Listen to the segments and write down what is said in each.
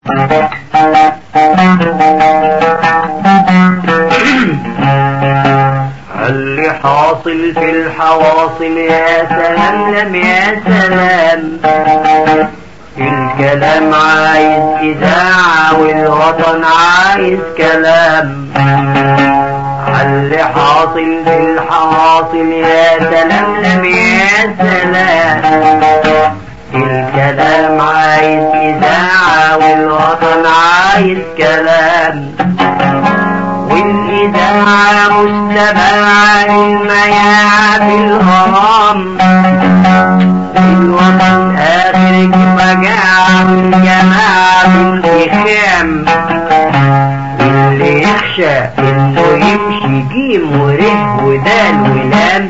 اللي حاصل في الحواصل يا سلام لم يا سلام الكلام عايز إذاعة والوطن عايز كلام اللي حاصل في الحواصل يا سلام لم يا سلام الكلام عايز إذاعة والوطن عايز كلام والإذاعة مستمعة للمياعة في الغرام الوطن آخر مجاعة والجماعة بالإخام اللي يخشى إنه يمشي جيم وره ودال ولام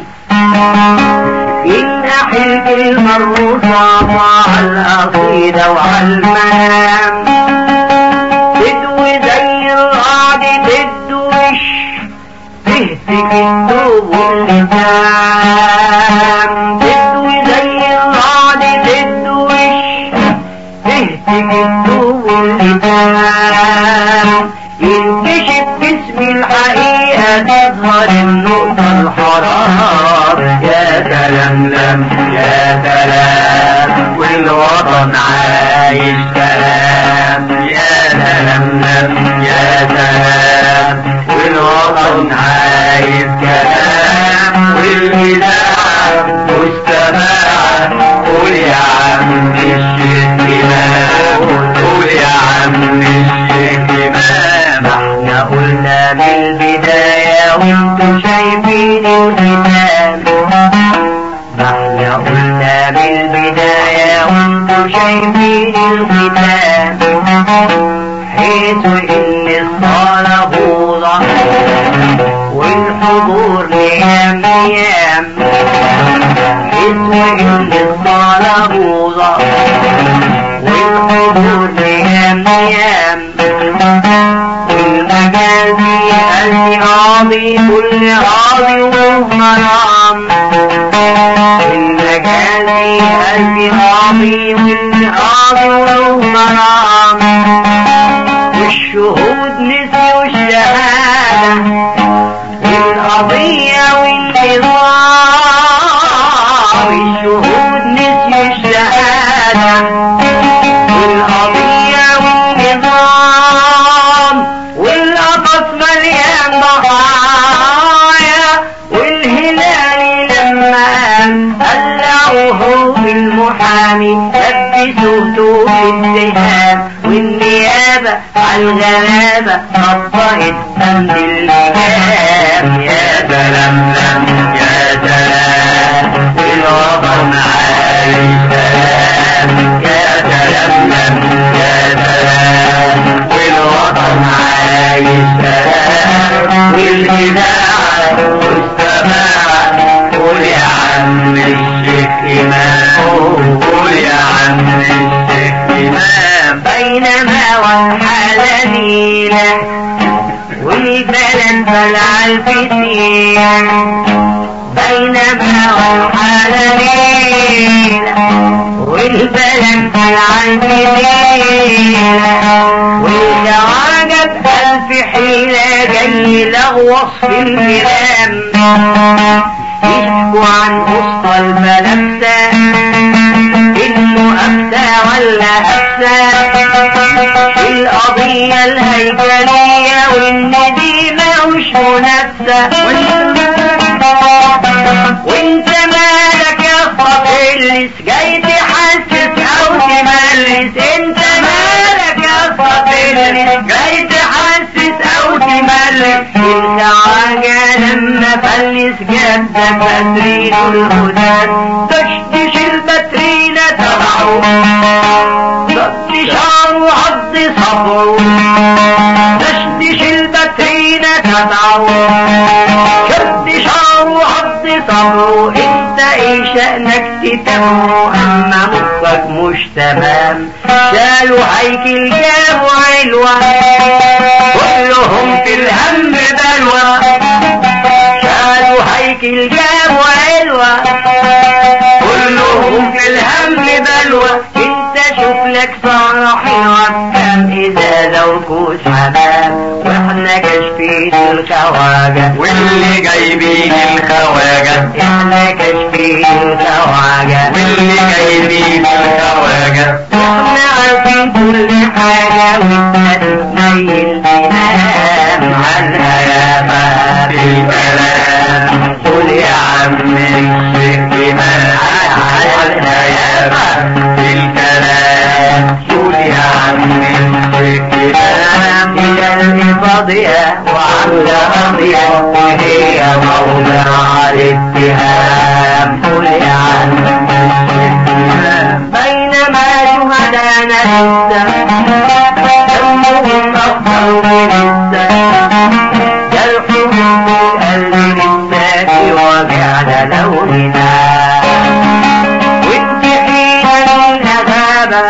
ينقح الكلمة الرصاصة على القصيدة وعلى المنام تدوي زي الرعد تدوش تهتك الدوب واللسان تدوي زي الرعد تدوش تهتك الدوب واللسان ينكشف باسم الحقيقة تظهر النقطة الحرام يا سلام لم يا سلام والوطن عايش كلام يا سلام لم يا سلام والوطن عايش كلام والإذاعة مستمعة قول يا عم الشيخ إمام قول يا عم الشيخ إمام احنا قلنا من البداية وانتم شايفين الختام ما احنا قلنا من البداية وانتم شايفين الختام حيث ان الصلاة بوضع والحضور ليام ايام حيث ان الصلاة بوضع والحضور ليام ايام والمجازي ألف قاضي كل قاضي ومرام المجازي ألف قاضي كل قاضي ومرام والشهود نسيوا الشهادة والقضية والنظام الشهود نسيوا الشهادة والقضية والنظام والقفص مليان ضحايا والهلال لما قلعوه بالمحامي لبسوه توب السهام والنيابة عالغلابة طبقت بند الإمام يا سلام لم يا سلام والوطن عايش سلام يا سلام لم يا سلام والوطن عايش سلام والإذاعة مستمعة قول يا عم الشيخ إمام قول يا عم الشيخ إمام بينما والحال ليلة والبلد بلع الفتية بينما والحال ليلة والبلد بلع الفتية والجواجب ألف حيلة جاي لغوص في الكلام يحكوا عن قصة الملابسة انه افتى ولا افتى القضية الهيكلية وان دي ماهوش منافسة وانت مالك يا صفيلس جاي تحسس او تملس انت مالك يا صفيلس جاي تحسس او تملس انت عاجة لما فلس جدك بترين الهدى تشتش البترينة تبعه ضد شعره عض صبره تشتش البترينة تبعه شد شعره عض صبره انت ايه شأنك تتمه اما مخك مش تمام شالوا هيكل جابوا علوة كلهم في الهم بلوى شالوا هيكل جابوا علوة كلهم في الهم بلوى انت شوف لك صالح الوكام وكوس حمام واحنا كاشفين الخواجة واللي جايبين الخواجة احنا كاشفين الخواجة واللي جايبين الخواجة احنا عارفين كل حاجة وانت تتنيل تنام عنها يا ما في الكلام قول يا عم الشيخ ما عنها يا ما في الكلام قول يا عم الشيخ ما هي اللي فاضية وعاملة قضية وهي موضع الاتهام قول يا عم بينما شهدانا لسه دمهم أفضل من لسه جرحهم بالقلب لسه في وجع لوننا وانت حين الغابة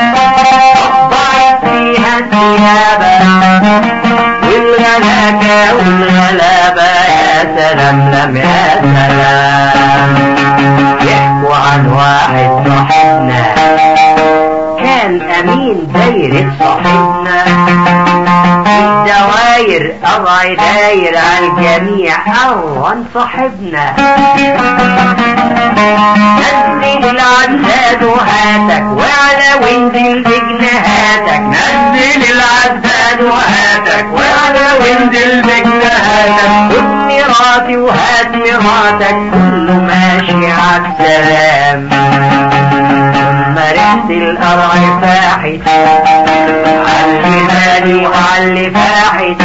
قطعت فيها الثيابة والغلاكة والغلابة يا سلام لم يا سلام يحكوا عن واحد صاحبنا كان امين دايرة صاحبنا الدواير قضى داير على الجميع اهون صاحبنا نزل العداد وهاتك وعلى وانزل بجناهاتك نزل العداد وهاتك وعلى وانزل بجناهاتك خد مراتي وهات مراتك كله ماشي عالسلام ثم ريحة القرع فاحت علي بالي وعلي فاحت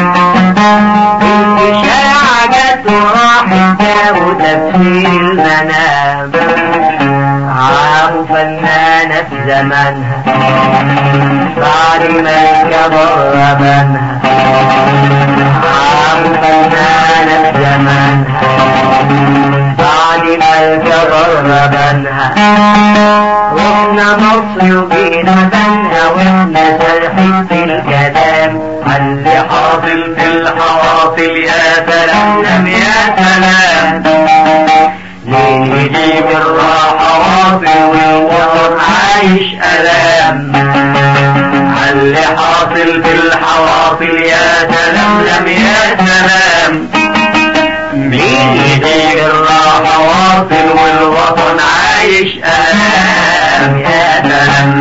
الإشاعة جت وراحت جابوا تفسير المنام عابوا فنانة في زمانها بعد ما الكبر ربنها عابوا فنانة في زمانها بعد ما الكبر ربنها رحنا مصر وجينا بنها واحنا سرحين في الكلام اللي حاصل في الحواصل يا سلام يا سلام ليه يجيب الراحة واصل والوطن عايش ألام اللي حاصل في الحواصل يا سلام لم يا سلام مين يجيب الراحة واصل والوطن عايش ألام يا سلام